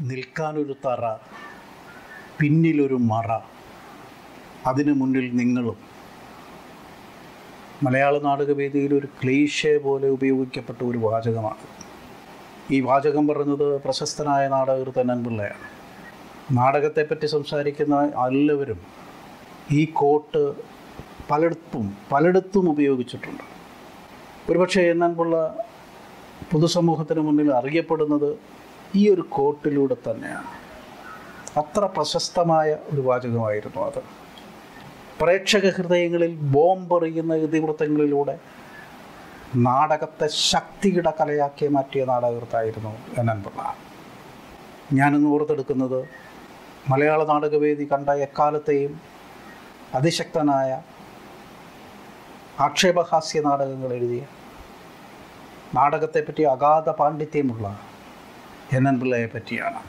നിൽക്കാനൊരു തറ പിന്നിലൊരു മറ അതിനു മുന്നിൽ നിങ്ങളും മലയാള നാടകവേദിയിൽ ഒരു ക്ലീശേ പോലെ ഉപയോഗിക്കപ്പെട്ട ഒരു വാചകമാണ് ഈ വാചകം പറഞ്ഞത് പ്രശസ്തനായ നാടകർ തെന്നൻപിള്ളയാണ് നാടകത്തെപ്പറ്റി സംസാരിക്കുന്ന എല്ലാവരും ഈ കോട്ട് പലയിടത്തും പലയിടത്തും ഉപയോഗിച്ചിട്ടുണ്ട് ഒരുപക്ഷെ എന്നൻപിള്ള പൊതുസമൂഹത്തിന് മുന്നിൽ അറിയപ്പെടുന്നത് ഈ ഒരു കോട്ടിലൂടെ തന്നെയാണ് അത്ര പ്രശസ്തമായ ഒരു വാചകമായിരുന്നു അത് പ്രേക്ഷക ഹൃദയങ്ങളിൽ ബോംബെറിയുന്ന ഇതിവൃത്തങ്ങളിലൂടെ നാടകത്തെ ശക്തിയുടെ കലയാക്കി മാറ്റിയ നാടകൃത്തായിരുന്നു എന്നൻപിള്ള ഞാനിന്ന് ഓർത്തെടുക്കുന്നത് മലയാള നാടകവേദി കണ്ട എക്കാലത്തെയും അതിശക്തനായ ആക്ഷേപഹാസ്യ നാടകങ്ങൾ എഴുതിയ നാടകത്തെപ്പറ്റി അഗാധ പാണ്ഡിത്യമുള്ള എൻ എൻ പിള്ളയെ പറ്റിയാണ്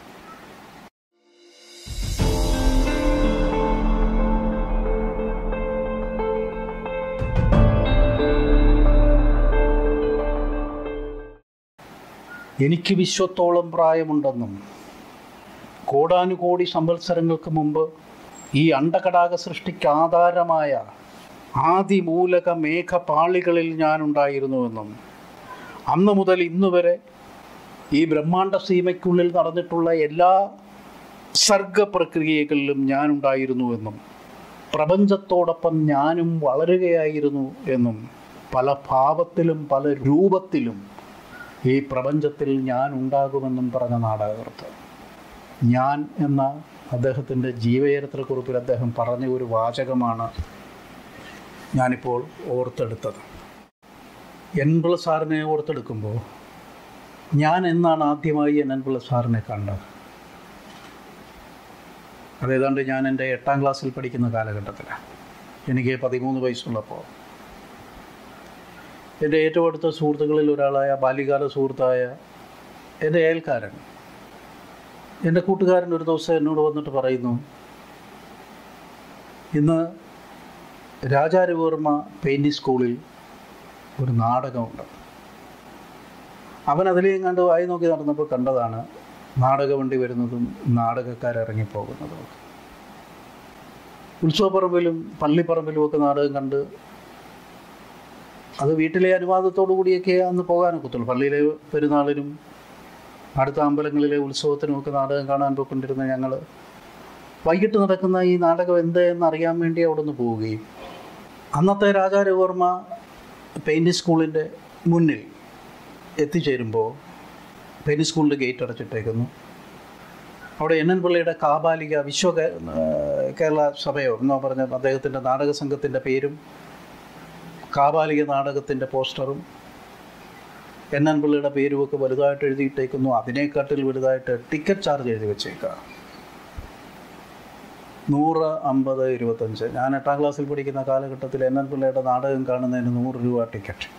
എനിക്ക് വിശ്വത്തോളം പ്രായമുണ്ടെന്നും കോടാനുകോടി സംവത്സരങ്ങൾക്ക് മുമ്പ് ഈ അണ്ടകടാക സൃഷ്ടിക്ക് ആധാരമായ ആദിമൂലക മേഘപാളികളിൽ ഞാനുണ്ടായിരുന്നുവെന്നും അന്ന് മുതൽ ഇന്ന് വരെ ഈ ബ്രഹ്മാണ്ട സീമയ്ക്കുള്ളിൽ നടന്നിട്ടുള്ള എല്ലാ സർഗപ്രക്രിയകളിലും ഞാനുണ്ടായിരുന്നുവെന്നും പ്രപഞ്ചത്തോടൊപ്പം ഞാനും വളരുകയായിരുന്നു എന്നും പല ഭാവത്തിലും പല രൂപത്തിലും ഈ പ്രപഞ്ചത്തിൽ ഞാൻ ഉണ്ടാകുമെന്നും പറഞ്ഞ നാടകകൃത്ത് ഞാൻ എന്ന അദ്ദേഹത്തിൻ്റെ ജീവചരിത്രക്കുറിപ്പിൽ അദ്ദേഹം പറഞ്ഞ ഒരു വാചകമാണ് ഞാനിപ്പോൾ ഓർത്തെടുത്തത് എൻപിള്ള സാറിനെ ഓർത്തെടുക്കുമ്പോൾ ഞാൻ എന്നാണ് ആദ്യമായി എൻ എൻപിള്ള സാറിനെ കണ്ടത് അതേതാണ്ട് ഞാൻ എൻ്റെ എട്ടാം ക്ലാസ്സിൽ പഠിക്കുന്ന കാലഘട്ടത്തിലാണ് എനിക്ക് പതിമൂന്ന് വയസ്സുള്ളപ്പോൾ എൻ്റെ ഏറ്റവും അടുത്ത സുഹൃത്തുക്കളിൽ ഒരാളായ ബാല്യകാല സുഹൃത്തായ എൻ്റെ അയൽക്കാരൻ എൻ്റെ കൂട്ടുകാരൻ ഒരു ദിവസം എന്നോട് വന്നിട്ട് പറയുന്നു ഇന്ന് രാജാരവിവർമ്മ പെയിൻറ്റിങ് സ്കൂളിൽ ഒരു നാടകമുണ്ട് അവൻ അതിലേയും കണ്ട് വായി നോക്കി നടന്നപ്പോൾ കണ്ടതാണ് നാടകവണ്ടി വരുന്നതും നാടകക്കാരിറങ്ങിപ്പോകുന്നതും ഉത്സവപ്പറമ്പിലും പള്ളിപ്പറമ്പിലും ഒക്കെ നാടകം കണ്ട് അത് വീട്ടിലെ അനുവാദത്തോടു കൂടിയൊക്കെ അന്ന് പോകാനൊക്കത്തുള്ളൂ പള്ളിയിലെ പെരുന്നാളിനും അടുത്ത അമ്പലങ്ങളിലെ ഉത്സവത്തിനുമൊക്കെ നാടകം കാണാൻ പോയിക്കൊണ്ടിരുന്ന ഞങ്ങൾ വൈകിട്ട് നടക്കുന്ന ഈ നാടകം എന്ത് എന്നറിയാൻ വേണ്ടി അവിടെ നിന്ന് പോവുകയും അന്നത്തെ രാജാരവിവർമ്മ പെയിൻറ്റിങ് സ്കൂളിൻ്റെ മുന്നിൽ എത്തിച്ചേരുമ്പോൾ പെയിൻറ്റിങ് സ്കൂളിൻ്റെ ഗേറ്റ് അടച്ചിട്ടേക്കുന്നു അവിടെ എൻ എൻ പിള്ളയുടെ കാബാലിക വിശ്വ കേ- ഏഹ് കേരള സഭയോ എന്നോ പറഞ്ഞ അദ്ദേഹത്തിൻ്റെ നാടക സംഘത്തിൻ്റെ പേരും കാബാലിക നാടകത്തിൻ്റെ പോസ്റ്ററും എൻ എൻ പിള്ളയുടെ പേരുമൊക്കെ വലുതായിട്ട് എഴുതിയിട്ടേക്കുന്നു അതിനേക്കാട്ടിൽ വലുതായിട്ട് ടിക്കറ്റ് ചാർജ് എഴുതി വെച്ചേക്കുക നൂറ് അമ്പത് ഇരുപത്തഞ്ച് ഞാൻ എട്ടാം ക്ലാസ്സിൽ പഠിക്കുന്ന കാലഘട്ടത്തിൽ എൻ എൻ പിള്ളയുടെ നാടകം കാണുന്നതിന് നൂറ് രൂപ ടിക്കറ്റ്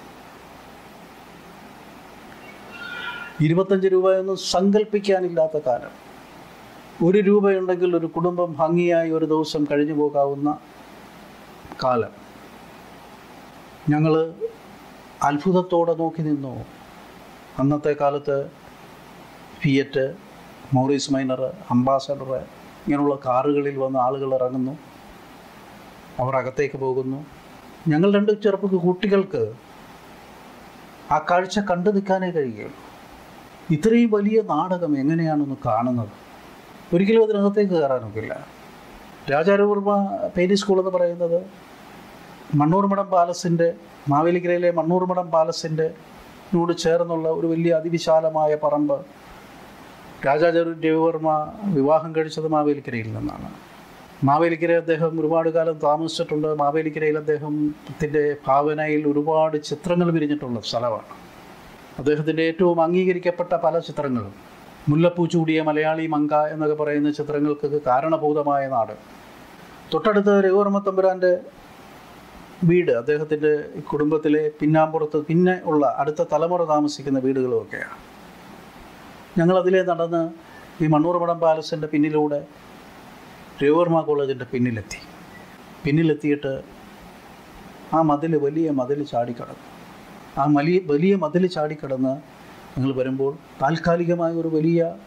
ഇരുപത്തഞ്ച് രൂപയൊന്നും സങ്കല്പിക്കാനില്ലാത്ത കാലം ഒരു രൂപയുണ്ടെങ്കിൽ ഒരു കുടുംബം ഭംഗിയായി ഒരു ദിവസം കഴിഞ്ഞു പോകാവുന്ന കാലം ഞങ്ങൾ അത്ഭുതത്തോടെ നോക്കി നിന്നു അന്നത്തെ കാലത്ത് ഫിയറ്റ് മോറീസ് മൈനർ അംബാസഡർ ഇങ്ങനെയുള്ള കാറുകളിൽ വന്ന് ആളുകൾ ഇറങ്ങുന്നു അവർ അകത്തേക്ക് പോകുന്നു ഞങ്ങൾ രണ്ട് ചെറുപ്പ കുട്ടികൾക്ക് ആ കാഴ്ച കണ്ടു നിൽക്കാനേ കഴിയുകയുള്ളൂ ഇത്രയും വലിയ നാടകം എങ്ങനെയാണൊന്ന് കാണുന്നത് ഒരിക്കലും അതിനകത്തേക്ക് കയറാനൊക്കില്ല രാജാരവർമ്മ പേരി സ്കൂൾ എന്ന് പറയുന്നത് മണ്ണൂർമഠം പാലസിൻ്റെ മാവേലിക്കരയിലെ മണ്ണൂർമഠം പാലസിൻ്റെ നോട് ചേർന്നുള്ള ഒരു വലിയ അതിവിശാലമായ പറമ്പ് രാജാചാര്യ രവിവർമ്മ വിവാഹം കഴിച്ചത് മാവേലിക്കരയിൽ നിന്നാണ് മാവേലിക്കര അദ്ദേഹം ഒരുപാട് കാലം താമസിച്ചിട്ടുണ്ട് മാവേലിക്കരയിൽ അദ്ദേഹത്തിൻ്റെ ഭാവനയിൽ ഒരുപാട് ചിത്രങ്ങൾ വിരിഞ്ഞിട്ടുള്ള സ്ഥലമാണ് അദ്ദേഹത്തിൻ്റെ ഏറ്റവും അംഗീകരിക്കപ്പെട്ട പല ചിത്രങ്ങളും മുല്ലപ്പൂ ചൂടിയ മലയാളി മങ്ക എന്നൊക്കെ പറയുന്ന ചിത്രങ്ങൾക്ക് കാരണഭൂതമായ നാട് തൊട്ടടുത്ത് രഘുവർമ്മ തമ്പുരാൻ്റെ വീട് അദ്ദേഹത്തിൻ്റെ കുടുംബത്തിലെ പിന്നാമ്പുറത്ത് പിന്നെ ഉള്ള അടുത്ത തലമുറ താമസിക്കുന്ന വീടുകളുമൊക്കെയാണ് ഞങ്ങൾ അതിലെ നടന്ന് ഈ മണ്ണൂർമഠം പാലസിൻ്റെ പിന്നിലൂടെ രവിവർമ്മ കോളേജിൻ്റെ പിന്നിലെത്തി പിന്നിലെത്തിയിട്ട് ആ മതിൽ വലിയ മതിൽ ചാടിക്കടന്നു ആ വലിയ വലിയ മതിൽ ചാടിക്കടന്ന് ഞങ്ങൾ വരുമ്പോൾ താൽക്കാലികമായ ഒരു വലിയ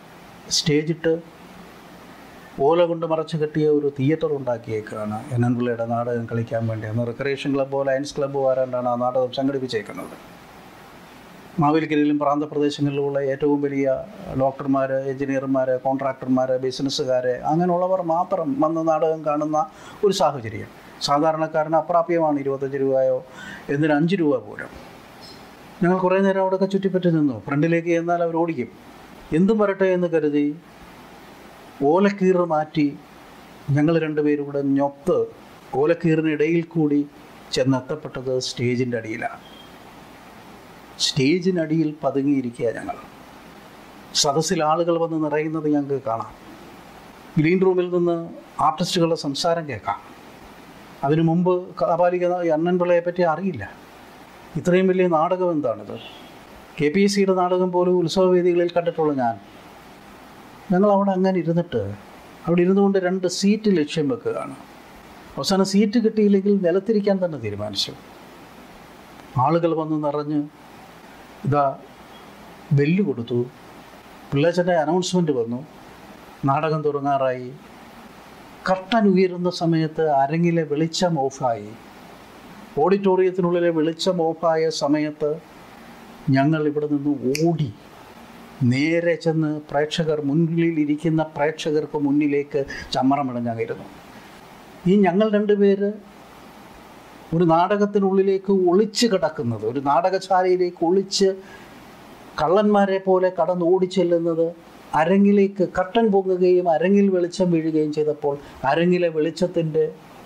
സ്റ്റേജിട്ട് ഓല കൊണ്ട് മറച്ചു കെട്ടിയ ഒരു തിയേറ്റർ ഉണ്ടാക്കിയേക്കാണ് എൻ എൻ പിള്ളയുടെ നാടകം കളിക്കാൻ വേണ്ടി അന്ന് റിക്രിയേഷൻ ക്ലബ്ബോ ലയൻസ് ക്ലബ്ബോ ആരാണ്ടാണ് ആ നാടകം സംഘടിപ്പിച്ചേക്കുന്നത് മാവേലിക്കരയിലും പ്രാന്തപ്രദേശങ്ങളിലുമുള്ള ഏറ്റവും വലിയ ഡോക്ടർമാർ എഞ്ചിനീയർമാർ കോൺട്രാക്ടർമാർ ബിസിനസ്സുകാർ അങ്ങനെയുള്ളവർ മാത്രം വന്ന് നാടകം കാണുന്ന ഒരു സാഹചര്യം സാധാരണക്കാരന് അപ്രാപ്യമാണ് ഇരുപത്തഞ്ച് രൂപയോ എന്തിന് അഞ്ച് രൂപ പോലും ഞങ്ങൾ കുറേ നേരം അവിടെയൊക്കെ ചുറ്റിപ്പറ്റി നിന്നു ഫ്രണ്ടിലേക്ക് ചെന്നാൽ അവർ ഓടിക്കും എന്തും വരട്ടെ എന്ന് കരുതി ഓലക്കീറ് മാറ്റി ഞങ്ങൾ രണ്ടുപേരും കൂടെ ഞൊത്ത് ഓലക്കീറിനിടയിൽ കൂടി ചെന്നെത്തപ്പെട്ടത് സ്റ്റേജിൻ്റെ അടിയിലാണ് സ്റ്റേജിനടിയിൽ പതുങ്ങിയിരിക്കുക ഞങ്ങൾ സദസ്സിൽ ആളുകൾ വന്ന് നിറയുന്നത് ഞങ്ങൾക്ക് കാണാം ഗ്രീൻ റൂമിൽ നിന്ന് ആർട്ടിസ്റ്റുകളുടെ സംസാരം കേൾക്കാം അതിനു മുമ്പ് കാപാലിക അണ്ണൻ പിള്ളയെ പറ്റി അറിയില്ല ഇത്രയും വലിയ നാടകം എന്താണിത് കെ പി എസ് സിയുടെ നാടകം പോലും ഉത്സവവേദികളിൽ കണ്ടിട്ടുള്ള ഞാൻ ഞങ്ങൾ അവിടെ അങ്ങനെ ഇരുന്നിട്ട് അവിടെ ഇരുന്നുകൊണ്ട് രണ്ട് സീറ്റ് ലക്ഷ്യം വെക്കുകയാണ് അവസാനം സീറ്റ് കിട്ടിയില്ലെങ്കിൽ നിലത്തിരിക്കാൻ തന്നെ തീരുമാനിച്ചു ആളുകൾ വന്ന് നിറഞ്ഞ് ഇതാ ബെല്ല് കൊടുത്തു പിള്ളേച്ചൻ്റെ അനൗൺസ്മെൻറ്റ് വന്നു നാടകം തുടങ്ങാറായി കർട്ടൻ ഉയരുന്ന സമയത്ത് അരങ്ങിലെ വെളിച്ചം ഓഫായി ഓഡിറ്റോറിയത്തിനുള്ളിലെ വെളിച്ചം ഓഫായ സമയത്ത് ഞങ്ങൾ ഇവിടെ നിന്ന് ഓടി നേരെ ചെന്ന് പ്രേക്ഷകർ മുന്നിൽ ഇരിക്കുന്ന പ്രേക്ഷകർക്ക് മുന്നിലേക്ക് ചമ്മറമിടഞ്ഞായിരുന്നു ഈ ഞങ്ങൾ രണ്ടുപേര് ഒരു നാടകത്തിനുള്ളിലേക്ക് ഒളിച്ച് കിടക്കുന്നത് ഒരു നാടകശാലയിലേക്ക് ഒളിച്ച് കള്ളന്മാരെ പോലെ കടന്ന് ഓടിച്ചെല്ലുന്നത് അരങ്ങിലേക്ക് കട്ടൻ പൊങ്ങുകയും അരങ്ങിൽ വെളിച്ചം വീഴുകയും ചെയ്തപ്പോൾ അരങ്ങിലെ വെളിച്ചത്തിൻ്റെ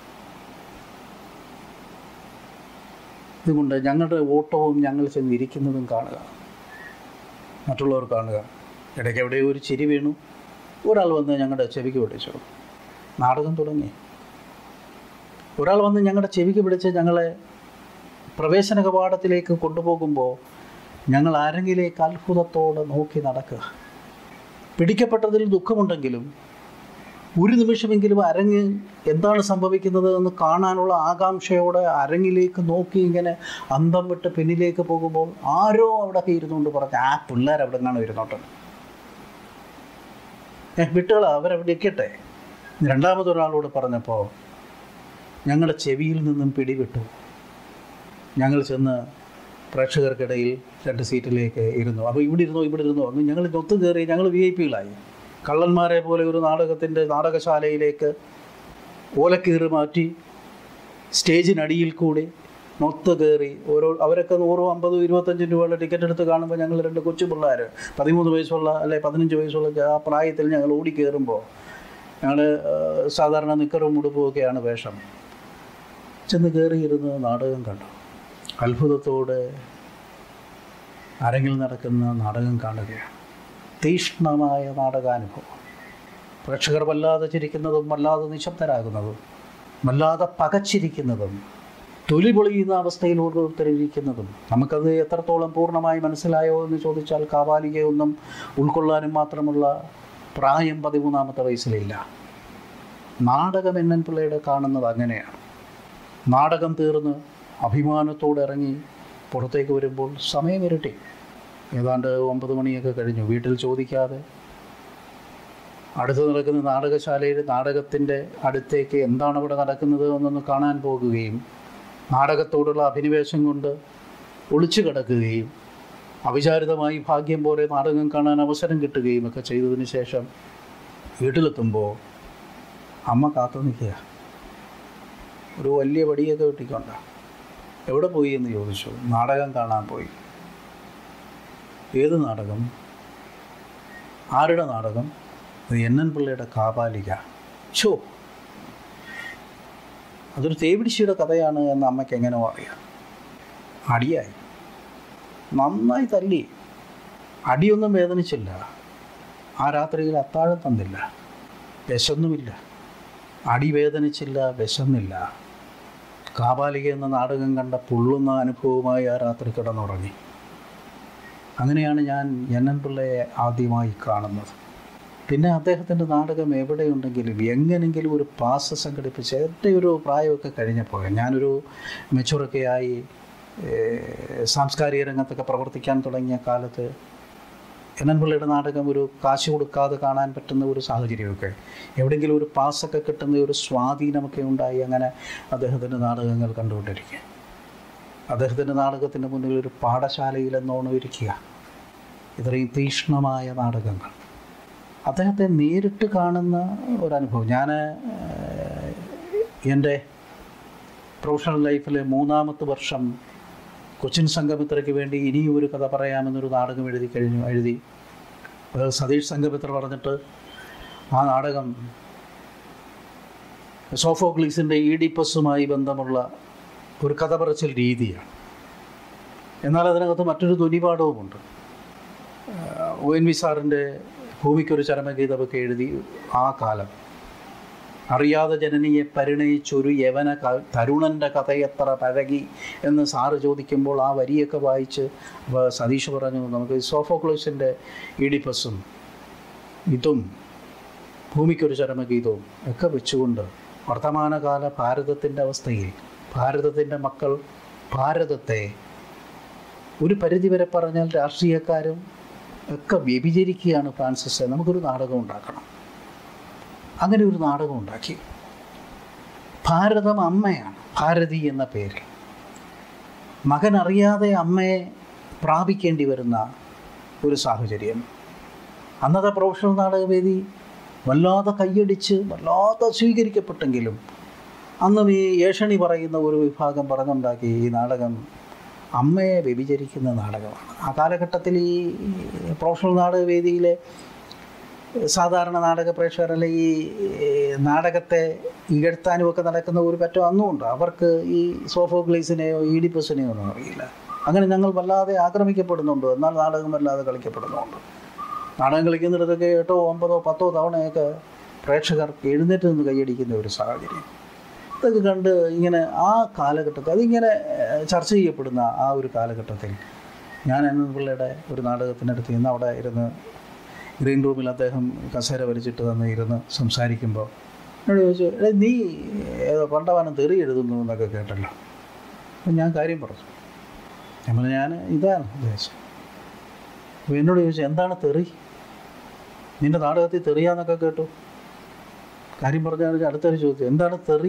ഇതുകൊണ്ട് ഞങ്ങളുടെ ഓട്ടവും ഞങ്ങൾ ചെന്ന് ഇരിക്കുന്നതും കാണുക മറ്റുള്ളവർ കാണുക ഇടയ്ക്ക് എവിടെയോ ഒരു ചിരി വീണു ഒരാൾ വന്ന് ഞങ്ങളുടെ ചെവിക്ക് പിടിച്ചു നാടകം തുടങ്ങി ഒരാൾ വന്ന് ഞങ്ങളുടെ ചെവിക്ക് പിടിച്ച് ഞങ്ങളെ പ്രവേശന കവാടത്തിലേക്ക് കൊണ്ടുപോകുമ്പോൾ ഞങ്ങൾ ആരെങ്കിലേക്ക് അത്ഭുതത്തോടെ നോക്കി നടക്കുക പിടിക്കപ്പെട്ടതിൽ ദുഃഖമുണ്ടെങ്കിലും ഒരു നിമിഷമെങ്കിലും അരങ്ങ് എന്താണ് സംഭവിക്കുന്നത് എന്ന് കാണാനുള്ള ആകാംക്ഷയോടെ അരങ്ങിലേക്ക് നോക്കി ഇങ്ങനെ അന്തം വിട്ട് പിന്നിലേക്ക് പോകുമ്പോൾ ആരോ അവിടെ ഇരുന്നുകൊണ്ട് പറഞ്ഞു ആ പിള്ളേർ അവിടെ നിന്നാണ് ഇരുന്നോട്ടെ ഏ വിട്ടുകള അവരവിടെ ഇരിക്കട്ടെ രണ്ടാമതൊരാളോട് പറഞ്ഞപ്പോൾ ഞങ്ങളുടെ ചെവിയിൽ നിന്നും പിടിവിട്ടു ഞങ്ങൾ ചെന്ന് പ്രേക്ഷകർക്കിടയിൽ രണ്ട് സീറ്റിലേക്ക് ഇരുന്നു അപ്പോൾ ഇവിടെ ഇരുന്നോ ഇവിടെ ഇരുന്നോ അങ്ങ് ഞങ്ങൾ ഒത്തു കയറി ഞങ്ങൾ വി ഐ പികളായി കള്ളന്മാരെ പോലെ ഒരു നാടകത്തിൻ്റെ നാടകശാലയിലേക്ക് ഓലക്കീറ് മാറ്റി സ്റ്റേജിനടിയിൽ കൂടി മൊത്ത കയറി ഓരോ അവരൊക്കെ നൂറും അമ്പതും ഇരുപത്തഞ്ചും രൂപയുടെ ടിക്കറ്റ് എടുത്ത് കാണുമ്പോൾ ഞങ്ങൾ രണ്ട് കൊച്ചു പിള്ളേർ പതിമൂന്ന് വയസ്സുള്ള അല്ലെ പതിനഞ്ച് വയസ്സുള്ള ആ പ്രായത്തിൽ ഞങ്ങൾ ഓടി കയറുമ്പോൾ ഞങ്ങൾ സാധാരണ നിക്കറും ഉടുപ്പും ഒക്കെയാണ് വേഷം ചെന്ന് കയറിയിരുന്ന് നാടകം കണ്ടു അത്ഭുതത്തോടെ അരങ്ങിൽ നടക്കുന്ന നാടകം കാണുകയാണ് തീക്ഷ്ണമായ നാടകാനുഭവം പ്രേക്ഷകർ വല്ലാതെ ചിരിക്കുന്നതും വല്ലാതെ നിശബ്ദരാകുന്നതും വല്ലാതെ പകച്ചിരിക്കുന്നതും തൊലി പൊളിയുന്ന അവസ്ഥയിൽ ഓരോരുത്തരിരിക്കുന്നതും നമുക്കത് എത്രത്തോളം പൂർണ്ണമായി മനസ്സിലായോ എന്ന് ചോദിച്ചാൽ കാവാലികയൊന്നും ഉൾക്കൊള്ളാനും മാത്രമുള്ള പ്രായം പതിമൂന്നാമത്തെ വയസ്സിലില്ല നാടകം എന്നൻ പിള്ളയുടെ കാണുന്നത് അങ്ങനെയാണ് നാടകം തീർന്ന് അഭിമാനത്തോടെ ഇറങ്ങി പുറത്തേക്ക് വരുമ്പോൾ സമയം ഇരട്ടി ഏതാണ്ട് ഒമ്പത് മണിയൊക്കെ കഴിഞ്ഞു വീട്ടിൽ ചോദിക്കാതെ അടുത്ത് നടക്കുന്ന നാടകശാലയിൽ നാടകത്തിൻ്റെ അടുത്തേക്ക് എന്താണ് ഇവിടെ നടക്കുന്നത് എന്നൊന്ന് കാണാൻ പോകുകയും നാടകത്തോടുള്ള അഭിനിവേശം കൊണ്ട് ഒളിച്ചു കിടക്കുകയും അവിചാരിതമായി ഭാഗ്യം പോലെ നാടകം കാണാൻ അവസരം കിട്ടുകയും ഒക്കെ ചെയ്തതിന് ശേഷം വീട്ടിലെത്തുമ്പോൾ അമ്മ കാത്തു നിൽക്കുക ഒരു വലിയ വടിയൊക്കെ വെട്ടിക്കൊണ്ട എവിടെ പോയി എന്ന് ചോദിച്ചു നാടകം കാണാൻ പോയി ഏത് നാടകം ആരുടെ നാടകം അത് എൻ എൻ പിള്ളയുടെ കാപാലിക ഷോ അതൊരു തേവിടിശിയുടെ കഥയാണ് എന്ന് അമ്മയ്ക്ക് എങ്ങനെ അറിയാം അടിയായി നന്നായി തല്ലി അടിയൊന്നും വേദനിച്ചില്ല ആ രാത്രിയിൽ അത്താഴം തന്നില്ല വിശന്നുമില്ല അടി വേദനിച്ചില്ല വിശന്നില്ല കാപാലിക എന്ന നാടകം കണ്ട പൊള്ളുന്ന അനുഭവമായി ആ രാത്രി കിടന്നുറങ്ങി അങ്ങനെയാണ് ഞാൻ എൻ എൻ പിള്ളയെ ആദ്യമായി കാണുന്നത് പിന്നെ അദ്ദേഹത്തിൻ്റെ നാടകം എവിടെയുണ്ടെങ്കിലും എങ്ങനെങ്കിലും ഒരു പാസ് സംഘടിപ്പിച്ച് എൻ്റെ ഒരു പ്രായമൊക്കെ കഴിഞ്ഞപ്പോൾ ഞാനൊരു മെച്ചുറൊക്കെ ആയി ഏഹ്, സാംസ്കാരിക രംഗത്തൊക്കെ പ്രവർത്തിക്കാൻ തുടങ്ങിയ കാലത്ത് എൻ എൻ പിള്ളയുടെ നാടകം ഒരു കാശ് കൊടുക്കാതെ കാണാൻ പറ്റുന്ന ഒരു സാഹചര്യമൊക്കെ എവിടെയെങ്കിലും ഒരു പാസ്സൊക്കെ കിട്ടുന്ന ഒരു സ്വാധീനമൊക്കെ ഉണ്ടായി അങ്ങനെ അദ്ദേഹത്തിൻ്റെ നാടകങ്ങൾ കണ്ടുകൊണ്ടിരിക്കുക അദ്ദേഹത്തിൻ്റെ നാടകത്തിൻ്റെ മുന്നിൽ ഒരു പാഠശാലയിലെന്നോണം ഇരിക്കുക ഇത്രയും തീക്ഷ്ണമായ നാടകങ്ങൾ അദ്ദേഹത്തെ നേരിട്ട് കാണുന്ന ഒരനുഭവം ഞാൻ എൻ്റെ പ്രൊഫഷണൽ ലൈഫിലെ മൂന്നാമത്തെ വർഷം കൊച്ചിൻ സംഗമിത്രയ്ക്ക് വേണ്ടി ഇനിയും ഒരു കഥ പറയാമെന്നൊരു നാടകം എഴുതി കഴിഞ്ഞു എഴുതി അത് സതീഷ് സംഗമിത്ര പറഞ്ഞിട്ട് ആ നാടകം സോഫോക്ലീസിൻ്റെ ഈഡിപ്പസുമായി ബന്ധമുള്ള ഒരു കഥ പറച്ചിൽ രീതിയാണ് എന്നാൽ അതിനകത്ത് മറ്റൊരു ധ്വനിപാഠവുമുണ്ട് ഒ എൻ വി സാറിൻ്റെ ഭൂമിക്കൊരു ചരമഗീതമൊക്കെ എഴുതി ആ കാലം അറിയാതെ ജനനിയെ പരിണയിച്ചൊരു യവന ക- തരുണൻ്റെ കഥയെത്ര പഴകി എന്ന് സാറ് ചോദിക്കുമ്പോൾ ആ വരിയൊക്കെ വായിച്ച് അപ്പോൾ സതീഷ് പറഞ്ഞു നമുക്ക് സോഫോക്ലോസിൻ്റെ ഈഡിപ്പസും ഇതും ഭൂമിക്കൊരു ചരമഗീതവും ഒക്കെ വെച്ചുകൊണ്ട് വർത്തമാനകാല ഭാരതത്തിൻ്റെ അവസ്ഥയിൽ ഭാരതത്തിൻ്റെ മക്കൾ ഭാരതത്തെ ഒരു പരിധിവരെ പറഞ്ഞാൽ രാഷ്ട്രീയക്കാരും ഒക്കെ വ്യഭിചരിക്കുകയാണ് ഫ്രാൻസിസ് നമുക്കൊരു നാടകം ഉണ്ടാക്കണം അങ്ങനെ ഒരു നാടകം ഉണ്ടാക്കി ഭാരതം അമ്മയാണ് ഭാരതി എന്ന പേരിൽ മകൻ അറിയാതെ അമ്മയെ പ്രാപിക്കേണ്ടി വരുന്ന ഒരു സാഹചര്യം അന്നത്തെ പ്രൊഫഷണൽ നാടകവേദി വല്ലാതെ കൈയടിച്ച് വല്ലാതെ സ്വീകരിക്കപ്പെട്ടെങ്കിലും അന്നും ഈ ഏഷണി പറയുന്ന ഒരു വിഭാഗം പറഞ്ഞുണ്ടാക്കി ഈ നാടകം അമ്മയെ വ്യഭിചരിക്കുന്ന നാടകമാണ് ആ കാലഘട്ടത്തിൽ ഈ പ്രൊഫഷണൽ നാടകവേദിയിലെ സാധാരണ നാടക പ്രേക്ഷകർ അല്ലെ ഈ നാടകത്തെ ഇകഴ്ത്താനും ഒക്കെ നടക്കുന്ന ഒരു പറ്റം അന്നുമുണ്ട് അവർക്ക് ഈ സോഫോഗ്ലീസിനെയോ ഈഡിപ്പസിനെയോ ഒന്നും അറിയില്ല അങ്ങനെ ഞങ്ങൾ വല്ലാതെ ആക്രമിക്കപ്പെടുന്നുണ്ട് എന്നാൽ നാടകം വല്ലാതെ കളിക്കപ്പെടുന്നുണ്ട് നാടകം കളിക്കുന്നിടത്തൊക്കെ എട്ടോ ഒമ്പതോ പത്തോ തവണയൊക്കെ പ്രേക്ഷകർ എഴുന്നേറ്റ് നിന്ന് കൈയടിക്കുന്ന ഒരു സാഹചര്യം ഇതൊക്കെ കണ്ട് ഇങ്ങനെ ആ കാലഘട്ടത്തിൽ അതിങ്ങനെ ഏഹ്, ചർച്ച ചെയ്യപ്പെടുന്ന ആ ഒരു കാലഘട്ടത്തിൽ ഞാൻ എന്ന പിള്ളയുടെ ഒരു നാടകത്തിനടുത്ത് ഇന്ന് അവിടെ ഇരുന്ന് ഗ്രീൻ റൂമിൽ അദ്ദേഹം കസേര വലിച്ചിട്ട് തന്ന് ഇരുന്ന് സംസാരിക്കുമ്പോൾ എന്നോട് ചോദിച്ചു "എടാ, നീ ഏതോ പണ്ടവനം തെറി എഴുതുന്നു എന്നൊക്കെ കേട്ടല്ലോ അപ്പം ഞാൻ കാര്യം പറഞ്ഞു ഞാൻ പറഞ്ഞു ഞാൻ ഇതാണ് ഉദ്ദേശം അപ്പോൾ എന്നോട് ചോദിച്ചു എന്താണ് തെറി നിന്റെ നാടകത്തിൽ തെറിയാന്നൊക്കെ കേട്ടു കാര്യം പറഞ്ഞാൽ അടുത്തൊരു ചോദ്യം എന്താണ് തെറി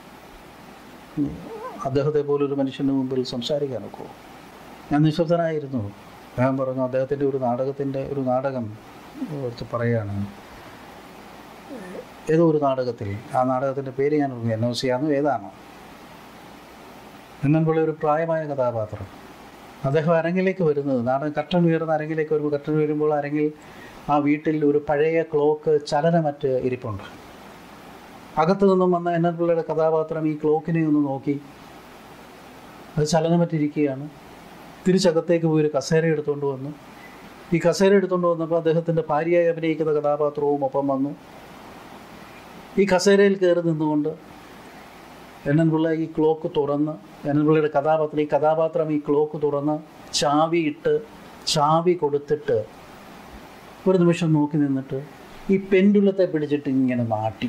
അദ്ദേഹത്തെ പോലൊരു മനുഷ്യൻ്റെ മുമ്പിൽ സംസാരിക്കാൻ ഒക്കുമോ ഞാൻ നിശബ്ദനായിരുന്നു അദ്ദേഹം പറഞ്ഞു അദ്ദേഹത്തിൻ്റെ ഒരു നാടകത്തിൻ്റെ ഒരു നാടകം ഓർത്ത് പറയുകയാണ് ഏതോ ഒരു നാടകത്തിൽ ആ നാടകത്തിൻ്റെ പേര് ഞാൻ എൻ ഒ സി ആണോ ഏതാണോ എന്നൻപിള്ള ഒരു പ്രായമായ കഥാപാത്രം അദ്ദേഹം അരങ്ങിലേക്ക് വരുന്നത് നാടകം കട്ടൻ ഉയർന്ന അരങ്ങിലേക്ക് വരുമ്പോൾ കട്ടൻ ഉയരുമ്പോൾ അരങ്ങിൽ ആ വീട്ടിൽ ഒരു പഴയ ക്ലോക്ക് ചലനമറ്റ് ഇരിപ്പുണ്ട് അകത്തു നിന്നും വന്ന എൻ എൻ പിള്ളയുടെ കഥാപാത്രം ഈ ക്ലോക്കിനെ ഒന്ന് നോക്കി അത് ചലനമറ്റിരിക്കുകയാണ് തിരിച്ചകത്തേക്ക് പോയി ഒരു കസേര എടുത്തുകൊണ്ട് വന്നു ഈ കസേര എടുത്തുകൊണ്ട് വന്നപ്പോൾ അദ്ദേഹത്തിൻ്റെ ഭാര്യയായി അഭിനയിക്കുന്ന കഥാപാത്രവും ഒപ്പം വന്നു ഈ കസേരയിൽ കയറി നിന്നുകൊണ്ട് എൻ എൻ പിള്ള ഈ ക്ലോക്ക് തുറന്ന് എൻ എൻ പിള്ളയുടെ കഥാപാത്രം ഈ കഥാപാത്രം ഈ ക്ലോക്ക് തുറന്ന് ചാവി ഇട്ട് ചാവി കൊടുത്തിട്ട് ഒരു നിമിഷം നോക്കി നിന്നിട്ട് ഈ പെൻഡുലത്തെ പിടിച്ചിട്ട് ഇങ്ങനെ നാട്ടി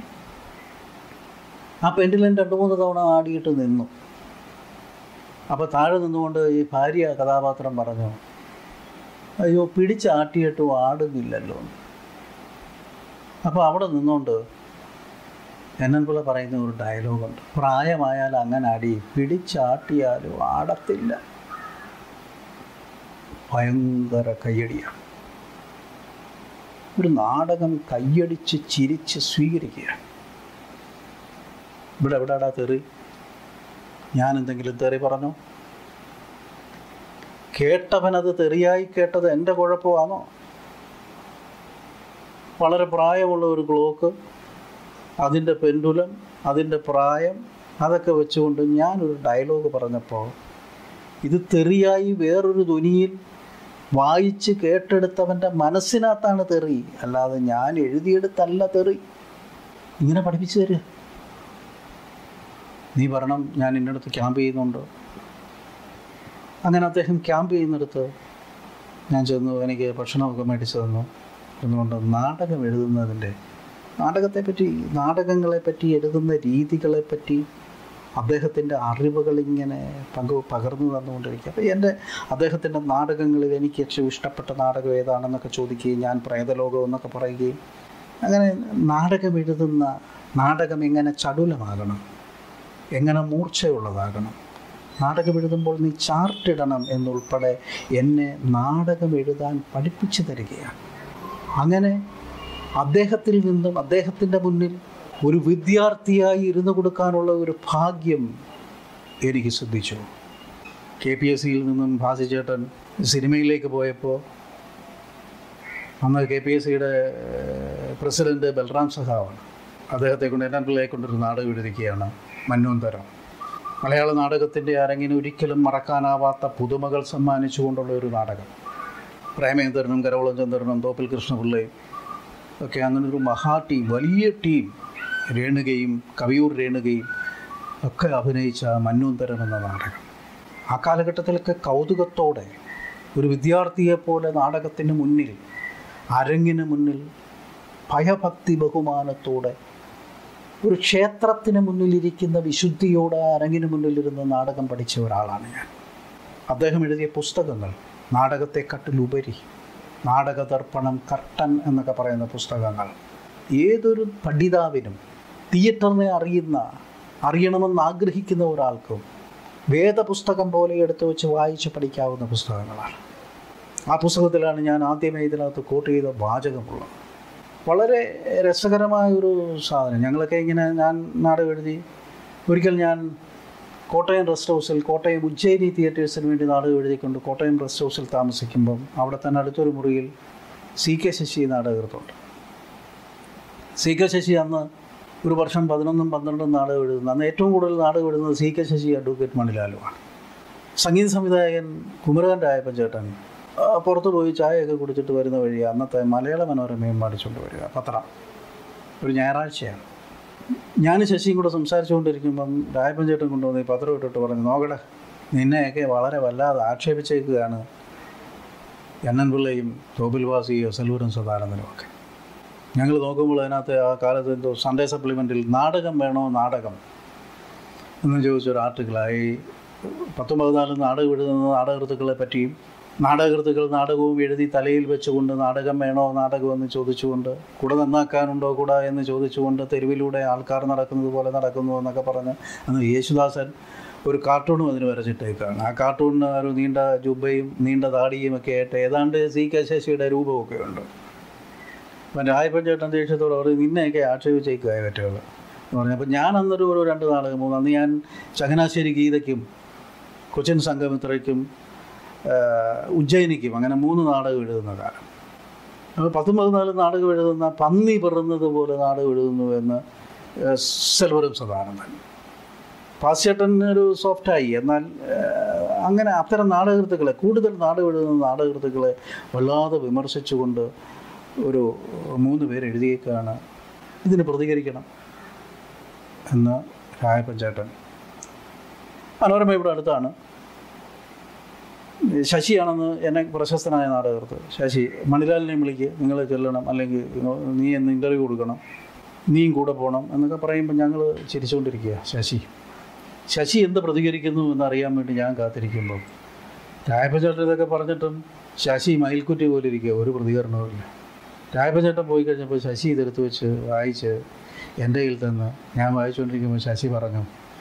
ആ പെൻഡുലൻ രണ്ട് മൂന്ന് തവണ ആടിയിട്ട് നിന്നു അപ്പോൾ താഴെ നിന്നുകൊണ്ട് ഈ ഭാര്യ കഥാപാത്രം പറഞ്ഞു അയ്യോ പിടിച്ചാട്ടിയിട്ടും ആടുന്നില്ലല്ലോ അപ്പോൾ അവിടെ നിന്നുകൊണ്ട് എന്നൻപിള്ള പറയുന്ന ഒരു ഡയലോഗുണ്ട് പ്രായമായാൽ അങ്ങനെ അടി പിടിച്ചാട്ടിയാലും ആടത്തില്ല ഭയങ്കര കയ്യടിയാണ് ഒരു നാടകം കയ്യടിച്ച് ചിരിച്ച് സ്വീകരിക്കുകയാണ് ഇവിടെ എവിടെടാ തെറി ഞാൻ എന്തെങ്കിലും തെറി പറഞ്ഞോ കേട്ടവനത് തെറിയായി കേട്ടത് എൻ്റെ കുഴപ്പമാണോ വളരെ പ്രായമുള്ള ഒരു ക്ലോക്ക് അതിൻ്റെ പെൻഡുലം അതിൻ്റെ പ്രായം അതൊക്കെ വെച്ചുകൊണ്ട് ഞാനൊരു ഡയലോഗ് പറഞ്ഞപ്പോൾ ഇത് തെറിയായി വേറൊരു ധ്വനിയിൽ വായിച്ച് കേട്ടെടുത്തവൻ്റെ മനസ്സിനകത്താണ് തെറി അല്ലാതെ ഞാൻ എഴുതിയെടുത്തല്ല തെറി ഇങ്ങനെ പഠിപ്പിച്ചു തരിക നീ പറയണം ഞാൻ ഇന്നടത്ത് ക്യാമ്പ് ചെയ്യുന്നുണ്ട് അങ്ങനെ അദ്ദേഹം ക്യാമ്പ് ചെയ്യുന്നിടത്ത് ഞാൻ ചെന്നു എനിക്ക് ഭക്ഷണമൊക്കെ മേടിച്ചു തന്നു എന്നുകൊണ്ട് നാടകം എഴുതുന്നതിൻ്റെ നാടകത്തെപ്പറ്റി നാടകങ്ങളെപ്പറ്റി എഴുതുന്ന രീതികളെപ്പറ്റി അദ്ദേഹത്തിൻ്റെ അറിവുകൾ ഇങ്ങനെ പങ്കു പകർന്നു തന്നുകൊണ്ടിരിക്കുക അപ്പോൾ എൻ്റെ അദ്ദേഹത്തിൻ്റെ നാടകങ്ങളിൽ എനിക്ക് ഏറ്റവും ഇഷ്ടപ്പെട്ട നാടകം ഏതാണെന്നൊക്കെ ചോദിക്കുകയും ഞാൻ പ്രേതലോകം എന്നൊക്കെ പറയുകയും അങ്ങനെ നാടകം എഴുതുന്ന നാടകം എങ്ങനെ ചടുലമാകണം എങ്ങനെ മൂർച്ചയുള്ളതാകണം നാടകം എഴുതുമ്പോൾ നീ ചാർട്ടിടണം എന്നുൾപ്പെടെ എന്നെ നാടകം എഴുതാൻ പഠിപ്പിച്ചു തരികയാണ് അങ്ങനെ അദ്ദേഹത്തിൽ നിന്നും അദ്ദേഹത്തിൻ്റെ മുന്നിൽ ഒരു വിദ്യാർത്ഥിയായി ഇരുന്നു കൊടുക്കാനുള്ള ഒരു ഭാഗ്യം എനിക്ക് ശ്രദ്ധിച്ചു കെ പി എസ് സിയിൽ നിന്നും ഭാസിച്ചേട്ടൻ സിനിമയിലേക്ക് പോയപ്പോൾ അന്ന് കെ പി എസ് സിയുടെ പ്രസിഡന്റ് ബൽറാം സഹാവാണ് അദ്ദേഹത്തെ കൊണ്ട് എന്നെ പിള്ളയെ കൊണ്ടൊരു നാടകം എഴുതിക്കുകയാണ് മന്നൂന്തരം മലയാള നാടകത്തിൻ്റെ അരങ്ങിന് ഒരിക്കലും മറക്കാനാവാത്ത പുതുമകൾ സമ്മാനിച്ചുകൊണ്ടുള്ള ഒരു നാടകം പ്രേമേന്ദ്രനും കരവളം ചന്ദ്രനും തോപ്പിൽ കൃഷ്ണപിള്ളയും ഒക്കെ അങ്ങനെ ഒരു മഹാ ടീം വലിയ ടീം രേണുകയും കവിയൂർ രേണുകയും ഒക്കെ അഭിനയിച്ച മന്നൂന്തരം എന്ന നാടകം ആ കാലഘട്ടത്തിലൊക്കെ കൗതുകത്തോടെ ഒരു വിദ്യാർത്ഥിയെപ്പോലെ നാടകത്തിന് മുന്നിൽ അരങ്ങിന് മുന്നിൽ ഭയഭക്തി ബഹുമാനത്തോടെ ഒരു ക്ഷേത്രത്തിന് മുന്നിലിരിക്കുന്ന വിശുദ്ധിയോടെ ആ അരങ്ങിന് മുന്നിലിരുന്ന് നാടകം പഠിച്ച ഒരാളാണ് ഞാൻ അദ്ദേഹം എഴുതിയ പുസ്തകങ്ങൾ നാടകത്തെക്കാട്ടിലുപരി നാടകദർപ്പണം കർട്ടൻ എന്നൊക്കെ പറയുന്ന പുസ്തകങ്ങൾ ഏതൊരു പഠിതാവിനും തിയേറ്ററിനെ അറിയുന്ന അറിയണമെന്ന് ആഗ്രഹിക്കുന്ന ഒരാൾക്കും വേദപുസ്തകം പോലെ എടുത്തു വെച്ച് വായിച്ച് പഠിക്കാവുന്ന പുസ്തകങ്ങളാണ് ആ പുസ്തകത്തിലാണ് ഞാൻ ആദ്യമേ ഇതിനകത്ത് കോട്ട് ചെയ്ത വാചകമുള്ളത് വളരെ രസകരമായ ഒരു സാധനം ഞങ്ങളൊക്കെ ഇങ്ങനെ ഞാൻ നാടകം എഴുതി ഒരിക്കൽ ഞാൻ കോട്ടയം റെസ്റ്റ് ഹൗസിൽ കോട്ടയം ഉജ്ജയിനി തിയേറ്റേഴ്സിന് വേണ്ടി നാടകം എഴുതിക്കൊണ്ട് കോട്ടയം റെസ്റ്റ് ഹൗസിൽ താമസിക്കുമ്പം അവിടെ തന്നെ അടുത്തൊരു മുറിയിൽ സി കെ ശശി നാടകൃത്തുണ്ട് സി കെ ശശി അന്ന് ഒരു വർഷം പതിനൊന്നും പന്ത്രണ്ടും നാടകം എഴുതുന്നു അന്ന് ഏറ്റവും കൂടുതൽ നാടകം എഴുതുന്നത് സി കെ ശശി അഡ്വക്കേറ്റ് മണിലാലുമാണ് സംഗീത സംവിധായകൻ കുമരകൻ രായപ്പൻ ചേട്ടൻ ആ, പുറത്ത് പോയി ചായയൊക്കെ കുടിച്ചിട്ട് വരുന്ന വഴി അന്നത്തെ മലയാള മനോരമയും മേടിച്ചുകൊണ്ട് വരിക പത്രം ഒരു ഞായറാഴ്ചയാണ് ഞാൻ ശശിയും കൂടെ സംസാരിച്ചുകൊണ്ടിരിക്കുമ്പം രായപ്പൻ ചേട്ടൻ കൊണ്ടുവന്ന് ഈ പത്രം ഇട്ടിട്ട് പറഞ്ഞു നോക്കട്ടെ നിന്നെയൊക്കെ വളരെ വല്ലാതെ ആക്ഷേപിച്ചേക്കുകയാണ് എണ്ണൻ പിള്ളയും തോപ്പിൽ വാസിയും സെൽവരും സദാനന്ദനും ഒക്കെ ഞങ്ങൾ നോക്കുമ്പോൾ അതിനകത്ത് ആ കാലത്ത് എന്തോ സൺഡേ സപ്ലിമെൻറ്റിൽ നാടകം വേണോ നാടകം എന്ന് ചോദിച്ചൊരു ആർട്ടിക്കിളായി പത്തും പതിനാലും നാടകം എഴുതുന്ന നാടകൃത്തുക്കളെ പറ്റിയും നാടകൃത്തുക്കൾ നാടകവും എഴുതി തലയിൽ വെച്ചുകൊണ്ട് നാടകം വേണോ നാടകം എന്ന് ചോദിച്ചുകൊണ്ട് കൂടെ നന്നാക്കാനുണ്ടോ കൂടെ എന്ന് ചോദിച്ചുകൊണ്ട് തെരുവിലൂടെ ആൾക്കാർ നടക്കുന്നത് പോലെ നടക്കുന്നു എന്നൊക്കെ പറഞ്ഞ് അന്ന് യേശുദാസൻ ഒരു കാർട്ടൂണും അതിന് വരച്ചിട്ടേക്കാണ് ആ കാർട്ടൂണിന് ഒരു നീണ്ട ജുബയും നീണ്ട താടിയും ഒക്കെ ആയിട്ട് ഏതാണ്ട് സി കെ ശശിയുടെ രൂപമൊക്കെ ഉണ്ട് അപ്പം രായപ്പൻ ചേട്ടൻ ദേഷ്യത്തോട് പറയും നിന്നെയൊക്കെ ആക്ഷേപിച്ചേക്കുക പറ്റുള്ളൂ എന്ന് പറഞ്ഞു അപ്പോൾ ഞാൻ അന്നൊരു ഒരു രണ്ട് നാടകം മൂന്ന് അന്ന് ഞാൻ ചങ്ങനാശ്ശേരി ഗീതയ്ക്കും കൊച്ചിൻ സംഘമിത്രയ്ക്കും ഉജ്ജയിനിക്കും അങ്ങനെ മൂന്ന് നാടകം എഴുതുന്ന കാലം അപ്പോൾ പത്തും പതിനാല് നാടകം എഴുതുന്ന പന്നി പിറന്നത് പോലെ നാടകം എഴുതുന്നു എന്ന് ഏഹ്, സെൽവരും സദാനന്ദൻ പാസ്ചേട്ടൻ ഒരു സോഫ്റ്റായി എന്നാൽ ഏഹ്, അങ്ങനെ അത്തരം നാടകൃത്തുക്കളെ കൂടുതൽ നാടകം എഴുതുന്ന നാടകൃത്തുക്കളെ വല്ലാതെ വിമർശിച്ചുകൊണ്ട് ഒരു മൂന്ന് പേര് എഴുതിയേക്കാണ് ഇതിന് പ്രതികരിക്കണം എന്ന് രായപ്പൻ ചേട്ടൻ മനോരമ ഇവിടെ അടുത്താണ് ശശിയാണെന്ന് എന്നെ പ്രശസ്തനായ നാടകർത്ത് ശശി മണിലാലിനെ വിളിക്ക് നിങ്ങൾ ചെല്ലണം അല്ലെങ്കിൽ നീ എന്ന് ഇൻ്റർവ്യൂ കൊടുക്കണം നീയും കൂടെ പോകണം എന്നൊക്കെ പറയുമ്പോൾ ഞങ്ങൾ ചിരിച്ചുകൊണ്ടിരിക്കുക ശശി ശശി എന്ത് പ്രതികരിക്കുന്നു എന്നറിയാൻ വേണ്ടി ഞാൻ കാത്തിരിക്കുമ്പോൾ രായപ്പച്ചേട്ടൻ ഇതൊക്കെ പറഞ്ഞിട്ടും ശശി മയിൽക്കുറ്റി പോലെ ഇരിക്കുക ഒരു പ്രതികരണവുമില്ല രായപ്പച്ചേട്ടൻ പോയി കഴിഞ്ഞപ്പോൾ ശശി ഇതെടുത്ത് വെച്ച് വായിച്ച് എൻ്റെ കയ്യിൽ തന്ന് ഞാൻ വായിച്ചുകൊണ്ടിരിക്കുമ്പോൾ ശശി പറഞ്ഞു